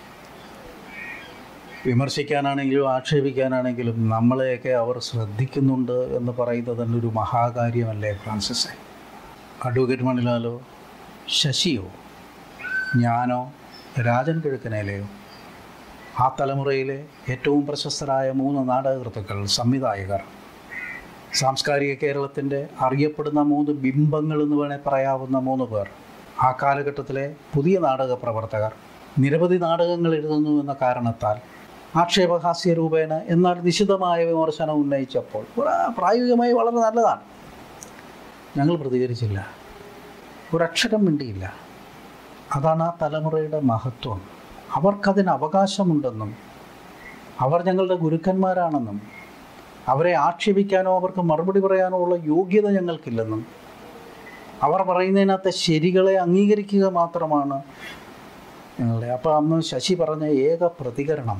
വിമർശിക്കാനാണെങ്കിലും ആക്ഷേപിക്കാനാണെങ്കിലും നമ്മളെയൊക്കെ അവർ ശ്രദ്ധിക്കുന്നുണ്ട് എന്ന് പറയുന്നത് തന്നെ ഒരു മഹാകാര്യമല്ലേ ഫ്രാൻസിസെ അഡ്വക്കേറ്റ് മണിലാലോ ശശിയോ ഞാനോ രാജൻ കിഴക്കനേലയോ ആ തലമുറയിലെ ഏറ്റവും പ്രശസ്തരായ മൂന്ന് നാടകകൃത്തുക്കൾ സംവിധായകർ സാംസ്കാരിക കേരളത്തിൻ്റെ അറിയപ്പെടുന്ന മൂന്ന് ബിംബങ്ങൾ എന്ന് വേണേൽ പറയാവുന്ന മൂന്ന് പേർ ആ കാലഘട്ടത്തിലെ പുതിയ നാടക പ്രവർത്തകർ നിരവധി നാടകങ്ങൾ എഴുതുന്നു എന്ന കാരണത്താൽ ആക്ഷേപഹാസ്യ രൂപേണ എന്നാൽ നിശിതമായ വിമർശനം ഉന്നയിച്ചപ്പോൾ പ്ര- പ്രായോഗികമായി വളരെ നല്ലതാണ് ഞങ്ങൾ പ്രതികരിച്ചില്ല ഒരക്ഷരം മിണ്ടിയില്ല അതാണ് ആ തലമുറയുടെ മഹത്വം അവർക്കതിന് അവകാശമുണ്ടെന്നും അവർ ഞങ്ങളുടെ ഗുരുക്കന്മാരാണെന്നും അവരെ ആക്ഷേപിക്കാനോ അവർക്ക് മറുപടി പറയാനോ ഉള്ള യോഗ്യത ഞങ്ങൾക്കില്ലെന്നും അവർ പറയുന്നതിനകത്തെ ശരികളെ അംഗീകരിക്കുക മാത്രമാണ് ഞങ്ങളുടെ അപ്പോൾ അന്ന് ശശി പറഞ്ഞ ഏക പ്രതികരണം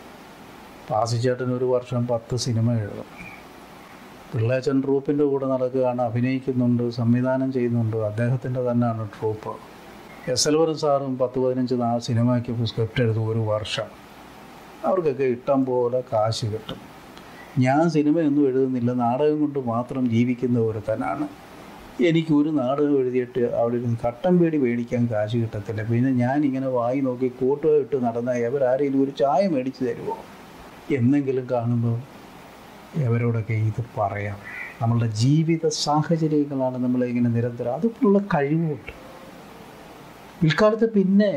പാസിച്ചേട്ടൻ ഒരു വർഷം പത്ത് സിനിമ എഴുതും പിള്ളേച്ചൻ ട്രൂപ്പിൻ്റെ കൂടെ നടക്കുകയാണ് അഭിനയിക്കുന്നുണ്ട് സംവിധാനം ചെയ്യുന്നുണ്ട് അദ്ദേഹത്തിൻ്റെ തന്നെയാണ് ട്രൂപ്പ് എസ് എൽവറും സാറും പത്ത് പതിനഞ്ച് നാൾ സിനിമയ്ക്ക് സ്ക്രിപ്റ്റ് എഴുതും ഒരു വർഷം അവർക്കൊക്കെ ഇഷ്ടം പോലെ കാശ് കിട്ടും ഞാൻ സിനിമയൊന്നും എഴുതുന്നില്ല നാടകം കൊണ്ട് മാത്രം ജീവിക്കുന്ന ഒരുത്തനാണ് എനിക്ക് ഒരു നാടകം എഴുതിയിട്ട് അവിടെ ഇരുന്ന് കട്ടൻ പേടി മേടിക്കാൻ കാശ് കിട്ടത്തില്ല പിന്നെ ഞാൻ ഇങ്ങനെ വായി നോക്കി കൂട്ടുക ഇട്ട് നടന്ന എവരാരെങ്കിലും ഒരു ചായ മേടിച്ച് തരുമോ എന്നെങ്കിലും കാണുമ്പോൾ എവരോടൊക്കെ ഇത് പറയാം നമ്മളുടെ ജീവിത സാഹചര്യങ്ങളാണ് നമ്മളെ ഇങ്ങനെ നിരന്തരം അതുപോലുള്ള കഴിവുണ്ട് പിൽക്കാലത്ത് പിന്നെ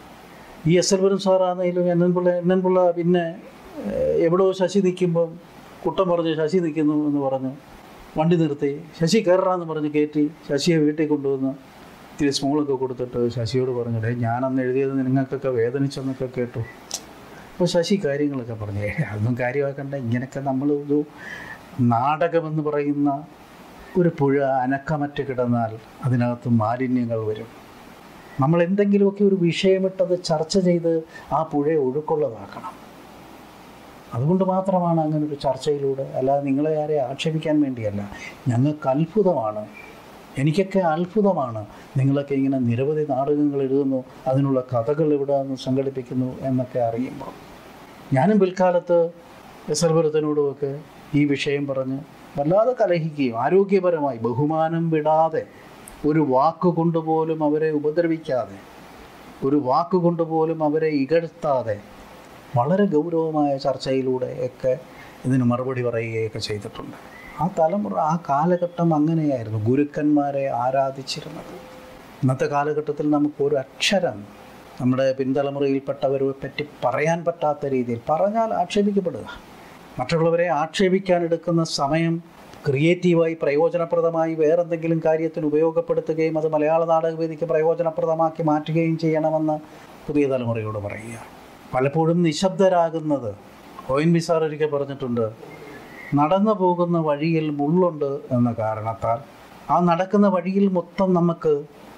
ഈ എസ് എൽ വരും സാറാണെങ്കിലും എന്നൻപിള്ള എന്നൻപിള്ള പിന്നെ ഏഹ്, എവിടെയോ ശശി നിൽക്കുമ്പം കുട്ടം പറഞ്ഞ് ശശി നിൽക്കുന്നു എന്ന് പറഞ്ഞ് വണ്ടി നിർത്തി ശശി കയറാന്ന് പറഞ്ഞ് കയറ്റി ശശിയെ വീട്ടിൽ കൊണ്ടുവന്ന് ഇത്തിരി സ്മോളൊക്കെ കൊടുത്തിട്ട് ശശിയോട് പറഞ്ഞു ഡേ ഞാനന്ന് എഴുതിയത് നിങ്ങൾക്കൊക്കെ വേദനിച്ചെന്നൊക്കെ കേട്ടു അപ്പോൾ ശശി കാര്യങ്ങളൊക്കെ പറഞ്ഞു "ഏയ്, അതൊന്നും കാര്യമാക്കണ്ട ഇങ്ങനെയൊക്കെ നമ്മൾ ഒരു നാടകമെന്ന് പറയുന്ന ഒരു പുഴ അനക്കമറ്റ് കിടന്നാൽ അതിനകത്ത് മാലിന്യങ്ങൾ വരും നമ്മൾ എന്തെങ്കിലുമൊക്കെ ഒരു വിഷയമിട്ടത് ചർച്ച ചെയ്ത് ആ പുഴയെ ഒഴുക്കുള്ളതാക്കണം അതുകൊണ്ട് മാത്രമാണ് അങ്ങനെ ഒരു ചർച്ചയിലൂടെ അല്ലാതെ നിങ്ങളെ ആരെ ആക്ഷേപിക്കാൻ വേണ്ടിയല്ല ഞങ്ങൾക്ക് അത്ഭുതമാണ് എനിക്കൊക്കെ അത്ഭുതമാണ് നിങ്ങളൊക്കെ ഇങ്ങനെ നിരവധി നാടകങ്ങൾ എഴുതുന്നു അതിനുള്ള കഥകൾ ഇവിടെ നിന്ന് സംഘടിപ്പിക്കുന്നു എന്നൊക്കെ അറിയുമ്പോൾ ഞാനും പിൽക്കാലത്ത് എസ് എൽ പുരത്തിനോടുമൊക്കെ ഈ വിഷയം പറഞ്ഞ് വല്ലാതെ കലഹിക്കുകയും ആരോഗ്യപരമായി ബഹുമാനം വിടാതെ ഒരു വാക്കുകൊണ്ട് പോലും അവരെ ഉപദ്രവിക്കാതെ ഒരു വാക്കുകൊണ്ട് പോലും അവരെ ഇകഴ്ത്താതെ വളരെ ഗൗരവമായ ചർച്ചയിലൂടെ ഒക്കെ ഇതിന് മറുപടി പറയുകയൊക്കെ ചെയ്തിട്ടുണ്ട് ആ തലമുറ ആ കാലഘട്ടം അങ്ങനെയായിരുന്നു ഗുരുക്കന്മാരെ ആരാധിച്ചിരുന്നത് ഇന്നത്തെ കാലഘട്ടത്തിൽ നമുക്ക് ഒരു അക്ഷരം നമ്മുടെ പിൻതലമുറയിൽപ്പെട്ടവരെ പറ്റി പറയാൻ പറ്റാത്ത രീതിയിൽ പറഞ്ഞാൽ ആക്ഷേപിക്കപ്പെടുക മറ്റുള്ളവരെ ആക്ഷേപിക്കാൻ എടുക്കുന്ന സമയം ക്രിയേറ്റീവായി പ്രയോജനപ്രദമായി വേറെന്തെങ്കിലും കാര്യത്തിന് ഉപയോഗപ്പെടുത്തുകയും അത് മലയാള നാടകവേദിക്ക് പ്രയോജനപ്രദമാക്കി മാറ്റുകയും ചെയ്യണമെന്ന് പുതിയ തലമുറയോട് പറയുക പലപ്പോഴും നിശബ്ദരാകുന്നത് ഒ എൻ വി സാർ ഒരിക്കൽ പറഞ്ഞിട്ടുണ്ട് നടന്നു പോകുന്ന വഴിയിൽ മുള്ളുണ്ട് എന്ന കാരണത്താൽ ആ നടക്കുന്ന വഴിയിൽ മൊത്തം നമുക്ക്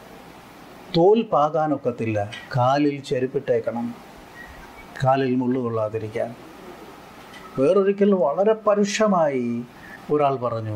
തോൽ പാകാനൊക്കത്തില്ല കാലിൽ ചെരുപ്പിട്ടേക്കണം കാലിൽ മുള്ളു കൊള്ളാതിരിക്കാൻ വേറൊരിക്കൽ വളരെ പരുഷമായി ഒരാൾ പറഞ്ഞു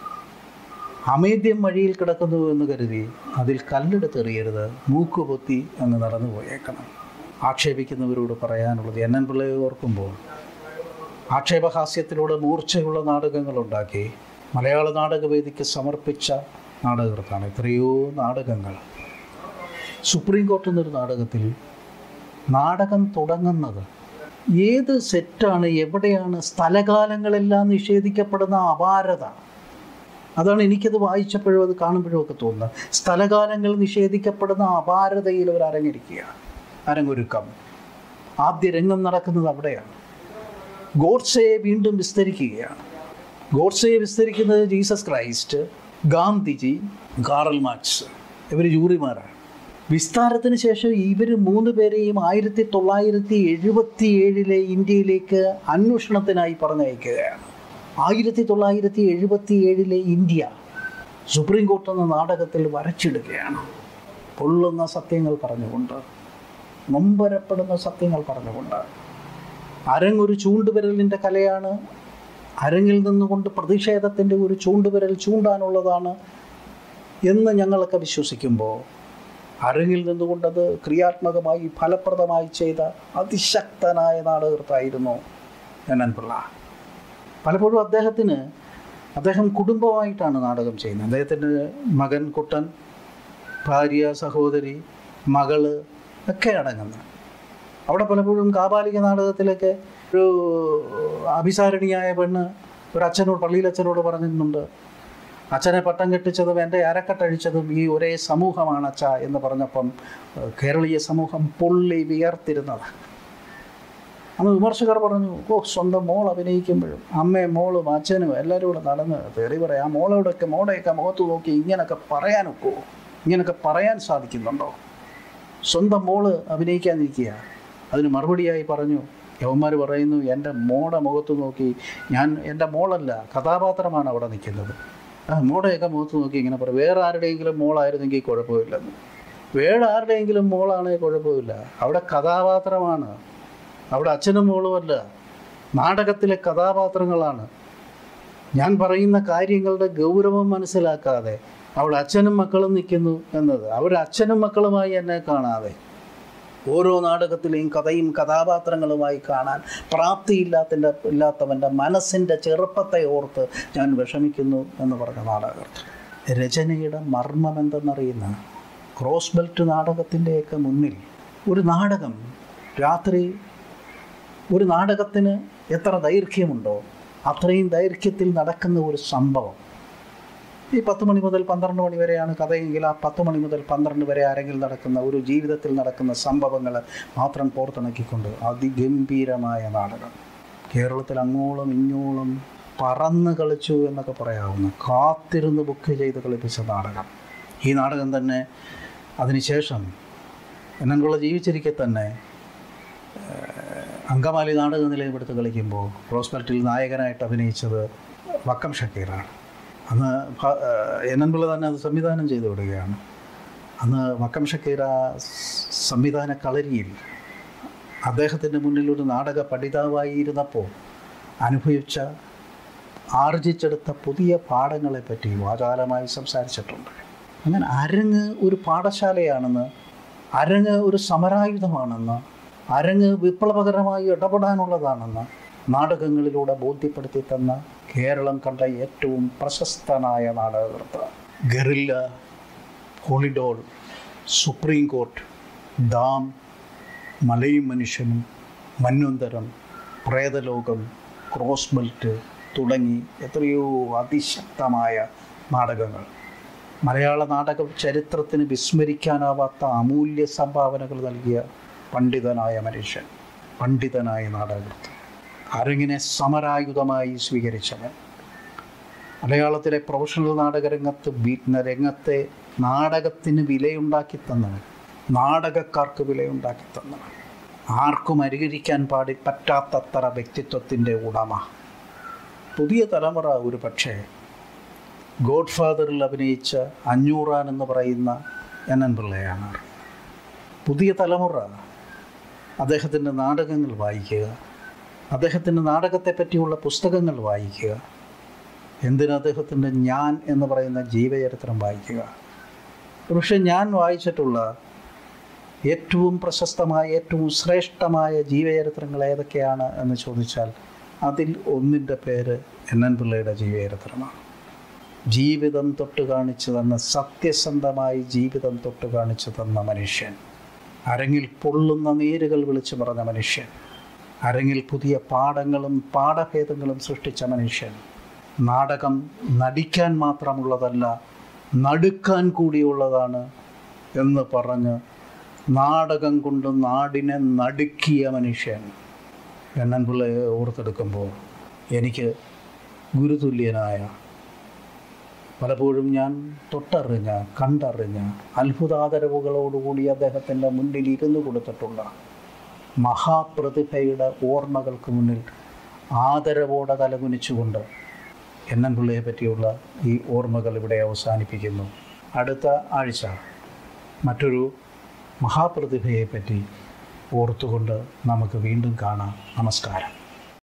അമേദ്യം വഴിയിൽ കിടക്കുന്നു എന്ന് കരുതി അതിൽ കല്ലെടുത്തെറിയരുത് മൂക്ക് പൊത്തി അങ്ങ് നടന്നു പോയേക്കണം ആക്ഷേപിക്കുന്നവരോട് പറയാനുള്ളത് എൻ എൻ പിള്ളയെ ഓർക്കുമ്പോൾ ആക്ഷേപഹാസ്യത്തിലൂടെ മൂർച്ചയുള്ള നാടകങ്ങളുണ്ടാക്കി മലയാള നാടകവേദിക്ക് സമർപ്പിച്ച നാടകകർത്താണ് എത്രയോ നാടകങ്ങൾ സുപ്രീം കോർട്ട് എന്നൊരു നാടകത്തിൽ നാടകം തുടങ്ങുന്നത് ഏത് സെറ്റാണ് എവിടെയാണ് സ്ഥലകാലങ്ങളെല്ലാം നിഷേധിക്കപ്പെടുന്ന അപാരത അതാണ് എനിക്കത് വായിച്ചപ്പോഴും അത് കാണുമ്പോഴും ഒക്കെ തോന്നുന്നത് സ്ഥലകാലങ്ങൾ നിഷേധിക്കപ്പെടുന്ന അപാരതയിൽ അവർ അരങ്ങിരിക്കുക അരങ്ങൊരുക്കം ആദ്യ രംഗം നടക്കുന്നത് അവിടെയാണ് ഗോഡ്സയെ വീണ്ടും വിസ്തരിക്കുകയാണ് ഗോഡ്സയെ വിസ്തരിക്കുന്നത് Jesus Christ Gandhiji Karl Marx ഇവർ ജൂറിമാരാണ് വിസ്താരത്തിന് ശേഷം ഇവർ മൂന്ന് പേരെയും ആയിരത്തി തൊള്ളായിരത്തി എഴുപത്തി ഏഴിലെ ഇന്ത്യയിലേക്ക് അന്വേഷണത്തിനായി പറഞ്ഞയക്കുകയാണ് ആയിരത്തി തൊള്ളായിരത്തി എഴുപത്തി ഏഴിലെ ഇന്ത്യ സുപ്രീം കോർട്ട് എന്ന നാടകത്തിൽ വരച്ചിടുകയാണ് പൊള്ളുന്ന സത്യങ്ങൾ പറഞ്ഞുകൊണ്ട് നൊമ്പരപ്പെടുന്ന സത്യങ്ങൾ പറഞ്ഞുകൊണ്ട് അരങ്ങൊരു ചൂണ്ടുവിരലിൻ്റെ കലയാണ് അരങ്ങിൽ നിന്നുകൊണ്ട് പ്രതിഷേധത്തിൻ്റെ ഒരു ചൂണ്ടുവിരൽ ചൂണ്ടാനുള്ളതാണ് എന്ന് ഞങ്ങളൊക്കെ വിശ്വസിക്കുമ്പോൾ അരങ്ങിൽ നിന്നുകൊണ്ടത് ക്രിയാത്മകമായി ഫലപ്രദമായി ചെയ്ത അതിശക്തനായ നാടകൃത്തായിരുന്നു എൻ പിള്ള പലപ്പോഴും അദ്ദേഹത്തിന് അദ്ദേഹം കുടുംബമായിട്ടാണ് നാടകം ചെയ്യുന്നത് അദ്ദേഹത്തിൻ്റെ മകൻ കുട്ടൻ ഭാര്യ സഹോദരി മകള് ഒക്കെ അടങ്ങുന്നത് അവിടെ പലപ്പോഴും കാപാലിക നാടകത്തിലൊക്കെ ഒരു അഭിസാരിണിയായ പെണ്ണ് ഒരു അച്ഛനോട് പള്ളിയിൽ അച്ഛനോട് പറഞ്ഞിരുന്നുണ്ട് അച്ഛനെ പട്ടം കെട്ടിച്ചതും എൻ്റെ അരക്കട്ടഴിച്ചതും ഈ ഒരേ സമൂഹമാണ് അച്ഛ എന്ന് പറഞ്ഞപ്പം ഏഹ്, കേരളീയ സമൂഹം പൊള്ളി വിയർത്തിരുന്നത് അന്ന് വിമർശകർ പറഞ്ഞു ഓ സ്വന്തം മോൾ അഭിനയിക്കുമ്പോഴും അമ്മയും മോളും അച്ഛനും എല്ലാവരും കൂടെ നടന്ന് തെറി പറയാം ആ മോളോടൊക്കെ മോടെയൊക്കെ മുഖത്ത് നോക്കി ഇങ്ങനൊക്കെ പറയാനൊക്കോ ഇങ്ങനൊക്കെ പറയാൻ സാധിക്കുന്നുണ്ടോ സ്വന്തം മോള് അഭിനയിക്കാതിരിക്കുക അതിന് മറുപടിയായി പറഞ്ഞു യവന്മാർ പറയുന്നു എൻ്റെ മോടെ മുഖത്ത് നോക്കി ഞാൻ എൻ്റെ മോളല്ല കഥാപാത്രമാണ് അവിടെ നിൽക്കുന്നത് ആ മോടെയൊക്കെ മുഖത്ത് നോക്കി ഇങ്ങനെ പറയും വേറെ ആരുടെയെങ്കിലും മോളായിരുന്നെങ്കിൽ കുഴപ്പമില്ലെന്ന് വേറെ ആരുടെയെങ്കിലും മോളാണെങ്കിൽ കുഴപ്പമില്ല അവിടെ കഥാപാത്രമാണ് അവിടെ അച്ഛനും മോളുമല്ല നാടകത്തിലെ കഥാപാത്രങ്ങളാണ് ഞാൻ പറയുന്ന കാര്യങ്ങളുടെ ഗൗരവം മനസ്സിലാക്കാതെ അവിടെ അച്ഛനും മക്കളും നിൽക്കുന്നു എന്നത് അവർ അച്ഛനും മക്കളുമായി എന്നെ കാണാതെ ഓരോ നാടകത്തിലെയും കഥയും കഥാപാത്രങ്ങളുമായി കാണാൻ പ്രാപ്തിയില്ലാത്തൻ്റെ ഇല്ലാത്തവൻ്റെ മനസ്സിൻ്റെ ചെറുപ്പത്തെ ഓർത്ത് ഞാൻ വിഷമിക്കുന്നു എന്ന് പറഞ്ഞ നാടകകർത്തർ രചനയുടെ മർമ്മം എന്തെന്നറിയുന്ന ക്രോസ് ബെൽറ്റ് നാടകത്തിൻ്റെയൊക്കെ മുന്നിൽ ഒരു നാടകം രാത്രി ഒരു നാടകത്തിന് എത്ര ദൈർഘ്യമുണ്ടോ അത്രയും ദൈർഘ്യത്തിൽ നടക്കുന്ന ഒരു സംഭവം ഈ പത്ത് മണി മുതൽ പന്ത്രണ്ട് മണി വരെയാണ് കഥയെങ്കിൽ ആ പത്ത് മണി മുതൽ പന്ത്രണ്ട് വരെ ആരെങ്കിലും നടക്കുന്ന ഒരു ജീവിതത്തിൽ നടക്കുന്ന സംഭവങ്ങൾ മാത്രം കോർത്തിണക്കിക്കൊണ്ട് അതിഗംഭീരമായ നാടകം കേരളത്തിൽ അങ്ങോളം ഇങ്ങോളം പറന്ന് കളിച്ചു എന്നൊക്കെ പറയാവുന്ന കാത്തിരുന്ന് ബുക്ക് ചെയ്ത് കളിപ്പിച്ച നാടകം ഈ നാടകം തന്നെ അതിനുശേഷം എന്നൻകുള്ള ജീവിച്ചിരിക്കെ തന്നെ അങ്കമാലി നാടക നിലയം എടുത്ത് കളിക്കുമ്പോൾ റോസ്ബെൽറ്റിൽ നായകനായിട്ട് അഭിനയിച്ചത് വക്കം ഷക്കീറാണ് അന്ന് എന്നൻപിള്ള തന്നെ അത് സംവിധാനം ചെയ്തു വിടുകയാണ് അന്ന് വക്കം ഷക്കീർ ആ സംവിധാന കളരിയിൽ അദ്ദേഹത്തിൻ്റെ മുന്നിൽ ഒരു നാടക പഠിതാവായി ഇരുന്നപ്പോൾ അനുഭവിച്ച ആർജിച്ചെടുത്ത പുതിയ പാഠങ്ങളെപ്പറ്റി വാചാലമായി സംസാരിച്ചിട്ടുണ്ട് അങ്ങനെ അരങ്ങ് ഒരു പാഠശാലയാണെന്ന് അരങ്ങ് ഒരു സമരായുധമാണെന്ന് അരങ്ങ് വിപ്ലവകരമായി ഇടപെടാനുള്ളതാണെന്ന് നാടകങ്ങളിലൂടെ ബോധ്യപ്പെടുത്തി തന്ന കേരളം കണ്ട ഏറ്റവും പ്രശസ്തനായ നാടകകർത്ത guerrilla holy doll supreme court dam മലയും മനുഷ്യനും മന്വന്തരം പ്രേതലോകം ക്രോസ് ബെൽറ്റ് തുടങ്ങി എത്രയോ അതിശക്തമായ നാടകങ്ങൾ മലയാള നാടക ചരിത്രത്തിന് വിസ്മരിക്കാനാവാത്ത അമൂല്യ സംഭാവനകൾ നൽകിയ പണ്ഡിതനായ മനുഷ്യൻ പണ്ഡിതനായ നാടകകൃത്ത് അരങ്ങിനെ സമരായുധമായി സ്വീകരിച്ചവൻ മലയാളത്തിലെ പ്രൊഫഷണൽ നാടകരംഗത്ത് ബീറ്റ്ന രംഗത്തെ നാടകത്തിന് വിലയുണ്ടാക്കി തന്നവൻ നാടകക്കാർക്ക് വിലയുണ്ടാക്കി തന്നവൻ ആർക്കും അനുകരിക്കാൻ പാടി പറ്റാത്തത്ര വ്യക്തിത്വത്തിൻ്റെ ഉടമ പുതിയ തലമുറ ഒരു പക്ഷേ ഗോഡ് ഫാദറിൽ അഭിനയിച്ച അഞ്ഞൂറാൻ എന്ന് പറയുന്ന എൻ എൻ പിള്ളയാണ് പുതിയ തലമുറ അദ്ദേഹത്തിൻ്റെ നാടകങ്ങൾ വായിക്കുക അദ്ദേഹത്തിൻ്റെ നാടകത്തെ പറ്റിയുള്ള പുസ്തകങ്ങൾ വായിക്കുക എന്തിന് അദ്ദേഹത്തിൻ്റെ ഞാൻ എന്ന് പറയുന്ന ജീവചരിത്രം വായിക്കുക പക്ഷെ ഞാൻ വായിച്ചിട്ടുള്ള ഏറ്റവും പ്രശസ്തമായ ഏറ്റവും ശ്രേഷ്ഠമായ ജീവചരിത്രങ്ങൾ ഏതൊക്കെയാണ് എന്ന് ചോദിച്ചാൽ അതിൽ ഒന്നിൻ്റെ പേര് എൻ എൻ പിള്ളയുടെ ജീവചരിത്രമാണ് ജീവിതം തൊട്ട് കാണിച്ചു തന്ന സത്യസന്ധമായി ജീവിതം തൊട്ട് കാണിച്ചു തന്ന മനുഷ്യൻ അരങ്ങിൽ പൊള്ളുന്ന നീരുകൾ വിളിച്ചു പറഞ്ഞ മനുഷ്യൻ അരങ്ങിൽ പുതിയ പാഠങ്ങളും പാഠഭേദങ്ങളും സൃഷ്ടിച്ച മനുഷ്യൻ നാടകം നടിക്കാൻ മാത്രമുള്ളതല്ല നടുക്കാൻ കൂടിയുള്ളതാണ് എന്ന് പറഞ്ഞ് നാടകം കൊണ്ട് നാടിനെ നടുക്കിയ മനുഷ്യൻ എണ്ണൻപിള്ളയെ ഓർത്തെടുക്കുമ്പോൾ എനിക്ക് ഗുരുതുല്യനായ പലപ്പോഴും ഞാൻ തൊട്ടറിഞ്ഞ കണ്ടറിഞ്ഞ അത്ഭുതാദരവുകളോടുകൂടി അദ്ദേഹത്തിൻ്റെ മുന്നിൽ ഇരുന്നു കൊടുത്തിട്ടുള്ള മഹാപ്രതിഭയുടെ ഓർമ്മകൾക്ക് മുന്നിൽ ആദരവോടെ തലകുനിച്ചുകൊണ്ട് എന്നൻപിള്ളയെ പറ്റിയുള്ള ഈ ഓർമ്മകൾ ഇവിടെ അവസാനിപ്പിക്കുന്നു അടുത്ത ആഴ്ച മറ്റൊരു മഹാപ്രതിഭയെ പറ്റി ഓർത്തുകൊണ്ട് നമുക്ക് വീണ്ടും കാണാം നമസ്കാരം